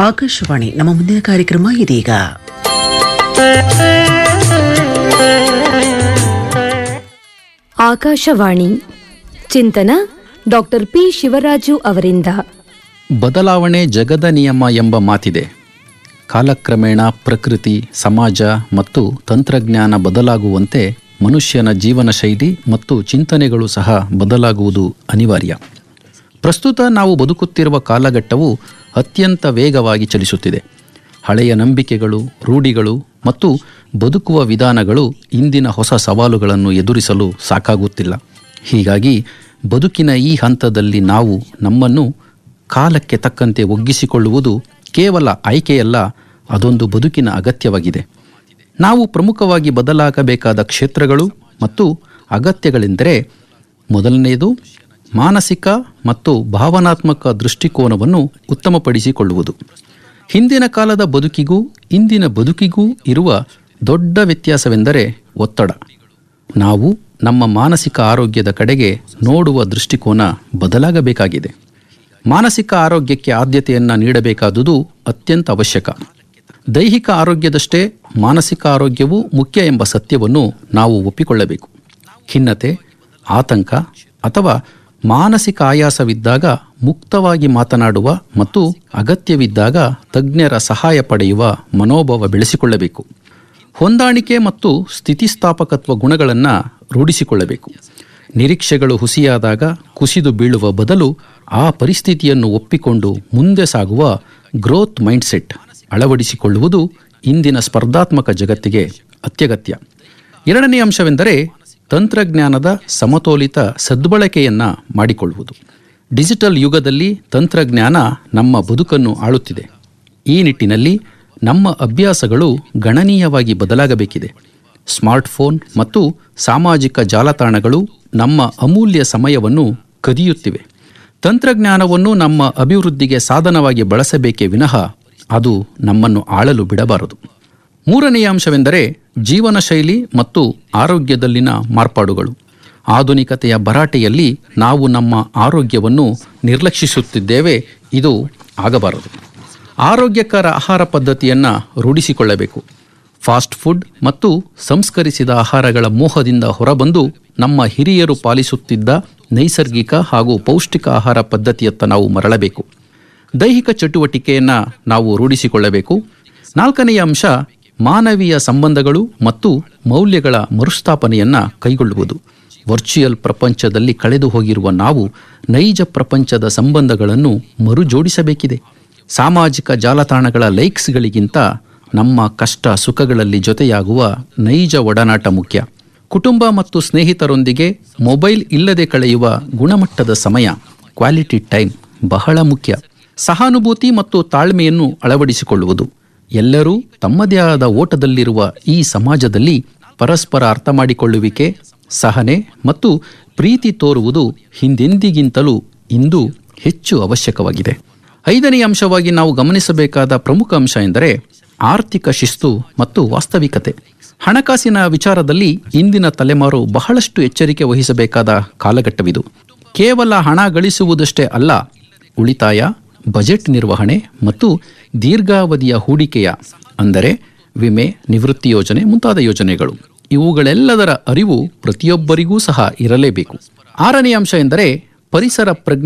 ಆಕಾಶವಾಣಿ ನಮ್ಮ ಮುಂದಿನ ಕಾರ್ಯಕ್ರಮ ಇದೀಗ ಆಕಾಶವಾಣಿ ಚಿಂತನ ಡಾಕ್ಟರ್ ಪಿ ಶಿವರಾಜು ಅವರಿಂದ ಬದಲಾವಣೆ ಜಗದ ನಿಯಮ ಎಂಬ ಮಾತಿದೆ ಕಾಲಕ್ರಮೇಣ ಪ್ರಕೃತಿ ಸಮಾಜ ಮತ್ತು ತಂತ್ರಜ್ಞಾನ ಬದಲಾಗುವಂತೆ ಮನುಷ್ಯನ ಜೀವನ ಶೈಲಿ ಮತ್ತು ಚಿಂತನೆಗಳು ಸಹ ಬದಲಾಗುವುದು ಅನಿವಾರ್ಯ ಪ್ರಸ್ತುತ ನಾವು ಬದುಕುತ್ತಿರುವ ಕಾಲಘಟ್ಟವು ಅತ್ಯಂತ ವೇಗವಾಗಿ ಚಲಿಸುತ್ತಿದೆ ಹಳೆಯ ನಂಬಿಕೆಗಳು ರೂಢಿಗಳು ಮತ್ತು ಬದುಕುವ ವಿಧಾನಗಳು ಇಂದಿನ ಹೊಸ ಸವಾಲುಗಳನ್ನು ಎದುರಿಸಲು ಸಾಕಾಗುತ್ತಿಲ್ಲ ಹೀಗಾಗಿ ಬದುಕಿನ ಈ ಹಂತದಲ್ಲಿ ನಾವು ನಮ್ಮನ್ನು ಕಾಲಕ್ಕೆ ತಕ್ಕಂತೆ ಒಗ್ಗಿಸಿಕೊಳ್ಳುವುದು ಕೇವಲ ಆಯ್ಕೆಯಲ್ಲ ಅದೊಂದು ಬದುಕಿನ ಅಗತ್ಯವಾಗಿದೆ ನಾವು ಪ್ರಮುಖವಾಗಿ ಬದಲಾಗಬೇಕಾದ ಕ್ಷೇತ್ರಗಳು ಮತ್ತು ಅಗತ್ಯಗಳೆಂದರೆ ಮೊದಲನೆಯದು ಮಾನಸಿಕ ಮತ್ತು ಭಾವನಾತ್ಮಕ ದೃಷ್ಟಿಕೋನವನ್ನು ಉತ್ತಮಪಡಿಸಿಕೊಳ್ಳುವುದು ಹಿಂದಿನ ಕಾಲದ ಬದುಕಿಗೂ ಇಂದಿನ ಬದುಕಿಗೂ ಇರುವ ದೊಡ್ಡ ವ್ಯತ್ಯಾಸವೆಂದರೆ ಒತ್ತಡ ನಾವು ನಮ್ಮ ಮಾನಸಿಕ ಆರೋಗ್ಯದ ಕಡೆಗೆ ನೋಡುವ ದೃಷ್ಟಿಕೋನ ಬದಲಾಗಬೇಕಾಗಿದೆ ಮಾನಸಿಕ ಆರೋಗ್ಯಕ್ಕೆ ಆದ್ಯತೆಯನ್ನು ನೀಡಬೇಕಾದುದು ಅತ್ಯಂತ ಅವಶ್ಯಕ ದೈಹಿಕ ಆರೋಗ್ಯದಷ್ಟೇ ಮಾನಸಿಕ ಆರೋಗ್ಯವೂ ಮುಖ್ಯ ಎಂಬ ಸತ್ಯವನ್ನು ನಾವು ಒಪ್ಪಿಕೊಳ್ಳಬೇಕು ಖಿನ್ನತೆ ಆತಂಕ ಅಥವಾ ಮಾನಸಿಕ ಆಯಾಸವಿದ್ದಾಗ ಮುಕ್ತವಾಗಿ ಮಾತನಾಡುವ ಮತ್ತು ಅಗತ್ಯವಿದ್ದಾಗ ತಜ್ಞರ ಸಹಾಯ ಪಡೆಯುವ ಮನೋಭಾವ ಬೆಳೆಸಿಕೊಳ್ಳಬೇಕು ಹೊಂದಾಣಿಕೆ ಮತ್ತು ಸ್ಥಿತಿಸ್ಥಾಪಕತ್ವ ಗುಣಗಳನ್ನು ರೂಢಿಸಿಕೊಳ್ಳಬೇಕು ನಿರೀಕ್ಷೆಗಳು ಹುಸಿಯಾದಾಗ ಕುಸಿದು ಬೀಳುವ ಬದಲು ಆ ಪರಿಸ್ಥಿತಿಯನ್ನು ಒಪ್ಪಿಕೊಂಡು ಮುಂದೆ ಸಾಗುವ ಗ್ರೋತ್ ಮೈಂಡ್ಸೆಟ್ ಅಳವಡಿಸಿಕೊಳ್ಳುವುದು ಇಂದಿನ ಸ್ಪರ್ಧಾತ್ಮಕ ಜಗತ್ತಿಗೆ ಅತ್ಯಗತ್ಯ ಎರಡನೇ ಅಂಶವೆಂದರೆ ತಂತ್ರಜ್ಞಾನದ ಸಮತೋಲಿತ ಸದ್ಬಳಕೆಯನ್ನು ಮಾಡಿಕೊಳ್ಳುವುದು ಡಿಜಿಟಲ್ ಯುಗದಲ್ಲಿ ತಂತ್ರಜ್ಞಾನ ನಮ್ಮ ಬದುಕನ್ನು ಆಳುತ್ತಿದೆ ಈ ನಿಟ್ಟಿನಲ್ಲಿ ನಮ್ಮ ಅಭ್ಯಾಸಗಳು ಗಣನೀಯವಾಗಿ ಬದಲಾಗಬೇಕಿದೆ ಸ್ಮಾರ್ಟ್ಫೋನ್ ಮತ್ತು ಸಾಮಾಜಿಕ ಜಾಲತಾಣಗಳು ನಮ್ಮ ಅಮೂಲ್ಯ ಸಮಯವನ್ನು ಕದಿಯುತ್ತಿವೆ ತಂತ್ರಜ್ಞಾನವನ್ನು ನಮ್ಮ ಅಭಿವೃದ್ಧಿಗೆ ಸಾಧನವಾಗಿ ಬಳಸಬೇಕೇ ವಿನಃ ಅದು ನಮ್ಮನ್ನು ಆಳಲು ಬಿಡಬಾರದು ಮೂರನೆಯ ಅಂಶವೆಂದರೆ ಜೀವನ ಶೈಲಿ ಮತ್ತು ಆರೋಗ್ಯದಲ್ಲಿನ ಮಾರ್ಪಾಡುಗಳು ಆಧುನಿಕತೆಯ ಭರಾಟೆಯಲ್ಲಿ ನಾವು ನಮ್ಮ ಆರೋಗ್ಯವನ್ನು ನಿರ್ಲಕ್ಷಿಸುತ್ತಿದ್ದೇವೆ ಇದು ಆಗಬಾರದು ಆರೋಗ್ಯಕರ ಆಹಾರ ಪದ್ಧತಿಯನ್ನು ರೂಢಿಸಿಕೊಳ್ಳಬೇಕು ಫಾಸ್ಟ್ ಫುಡ್ ಮತ್ತು ಸಂಸ್ಕರಿಸಿದ ಆಹಾರಗಳ ಮೋಹದಿಂದ ಹೊರಬಂದು ನಮ್ಮ ಹಿರಿಯರು ಪಾಲಿಸುತ್ತಿದ್ದ ನೈಸರ್ಗಿಕ ಹಾಗೂ ಪೌಷ್ಟಿಕ ಆಹಾರ ಪದ್ಧತಿಯತ್ತ ನಾವು ಮರಳಬೇಕು ದೈಹಿಕ ಚಟುವಟಿಕೆಯನ್ನು ನಾವು ರೂಢಿಸಿಕೊಳ್ಳಬೇಕು ನಾಲ್ಕನೆಯ ಅಂಶ ಮಾನವೀಯ ಸಂಬಂಧಗಳು ಮತ್ತು ಮೌಲ್ಯಗಳ ಮರುಸ್ಥಾಪನೆಯನ್ನು ಕೈಗೊಳ್ಳುವುದು ವರ್ಚುಯಲ್ ಪ್ರಪಂಚದಲ್ಲಿ ಕಳೆದು ಹೋಗಿರುವ ನಾವು ನೈಜ ಪ್ರಪಂಚದ ಸಂಬಂಧಗಳನ್ನು ಮರುಜೋಡಿಸಬೇಕಿದೆ ಸಾಮಾಜಿಕ ಜಾಲತಾಣಗಳ ಲೈಕ್ಸ್ಗಳಿಗಿಂತ ನಮ್ಮ ಕಷ್ಟ ಸುಖಗಳಲ್ಲಿ ಜೊತೆಯಾಗುವ ನೈಜ ಒಡನಾಟ ಮುಖ್ಯ ಕುಟುಂಬ ಮತ್ತು ಸ್ನೇಹಿತರೊಂದಿಗೆ ಮೊಬೈಲ್ ಇಲ್ಲದೆ ಕಳೆಯುವ ಗುಣಮಟ್ಟದ ಸಮಯ ಕ್ವಾಲಿಟಿ ಟೈಮ್ ಬಹಳ ಮುಖ್ಯ ಸಹಾನುಭೂತಿ ಮತ್ತು ತಾಳ್ಮೆಯನ್ನು ಅಳವಡಿಸಿಕೊಳ್ಳುವುದು ಎಲ್ಲರೂ ತಮ್ಮದೇ ಆದ ಓಟದಲ್ಲಿರುವ ಈ ಸಮಾಜದಲ್ಲಿ ಪರಸ್ಪರ ಅರ್ಥ ಮಾಡಿಕೊಳ್ಳುವಿಕೆ ಸಹನೆ ಮತ್ತು ಪ್ರೀತಿ ತೋರುವುದು ಹಿಂದೆಂದಿಗಿಂತಲೂ ಇಂದು ಹೆಚ್ಚು ಅವಶ್ಯಕವಾಗಿದೆ ಐದನೇ ಅಂಶವಾಗಿ ನಾವು ಗಮನಿಸಬೇಕಾದ ಪ್ರಮುಖ ಅಂಶ ಎಂದರೆ ಆರ್ಥಿಕ ಶಿಸ್ತು ಮತ್ತು ವಾಸ್ತವಿಕತೆ ಹಣಕಾಸಿನ ವಿಚಾರದಲ್ಲಿ ಇಂದಿನ ತಲೆಮಾರು ಬಹಳಷ್ಟು ಎಚ್ಚರಿಕೆ ವಹಿಸಬೇಕಾದ ಕಾಲಘಟ್ಟವಿದು ಕೇವಲ ಹಣ ಗಳಿಸುವುದಷ್ಟೇ ಅಲ್ಲ ಉಳಿತಾಯ ಬಜೆಟ್ ನಿರ್ವಹಣೆ ಮತ್ತು ದೀರ್ಘಾವಧಿಯ ಹೂಡಿಕೆಯ ಅಂದರೆ ವಿಮೆ ನಿವೃತ್ತಿ ಯೋಜನೆ ಮುಂತಾದ ಯೋಜನೆಗಳು ಇವುಗಳೆಲ್ಲದರ ಅರಿವು ಪ್ರತಿಯೊಬ್ಬರಿಗೂ ಸಹ ಇರಲೇಬೇಕು ಆರನೇ ಅಂಶ ಎಂದರೆ ಪರಿಸರ ಪ್ರಜ್ಞೆ